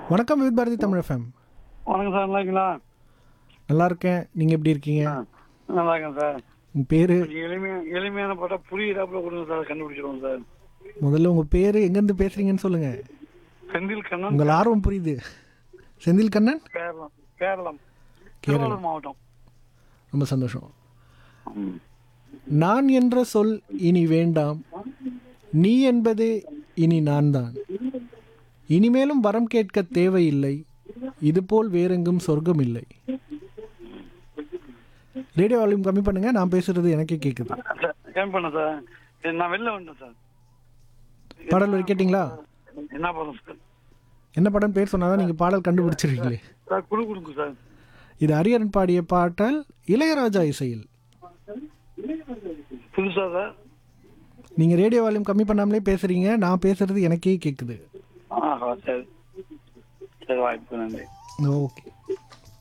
வணக்கம் with Bharati Tamil FM வணக்கம் sir நல்லா இருக்கீங்களா நல்லா இருக்கேன் நீங்க எப்படி இருக்கீங்க ஆ, நல்லா இருக்கேன் சார் உங்க பேரு கொஞ்சம் எளிமையா எளிமையான பாட்டா புரியுதாப்புல கொடுங்க சார் கண்டுபிடிச்சிருவோம் சார் முதல்ல உங்க பேரு எங்கேருந்து பேசுறீங்கன்னு சொல்லுங்க செந்தில் கண்ணன் உங்கள் ஆர்வம் புரியுது செந்தில் கண்ணன் கேரளம் கேரளம் திருவாரூர் மாவட்டம் ரொம்ப சந்தோஷம் ம். நான் என்ற சொல் இனி வேண்டாம் நீ என்பதே இனி நான் தான் இனிமேலும் வரம் கேட்க தேவையில்லை இதுபோல் வேறெங்கும் சொர்க்கம் இல்லை ரேடியோ வால்யூம் கம்மி பண்ணுங்க நான் பேசுறது எனக்கே கேட்குது சார் கேம் பண்ண சார் சரி, நான் வெளில வந்துட்டேன் சார் பாடல் வரி கேட்டிங்களா என்ன பண்ணலாம் சார் என்ன படம் பேர் சொன்னாதான் நீங்கள் பாடல் கண்டுபிடிச்சிருக்கீங்களே சார் குழு கொடுங்க சார் இது அரியரன் பாடிய பாடல் இளையராஜா இசையில் புதுசா சார் நீங்கள் ரேடியோ வால்யூம் கம்மி பண்ணாமலே பேசுகிறீங்க நான் பேசுறது எனக்கே கேட்குது ஆஹா சரி சரி வாய்ப்பு நன்றி ஓகே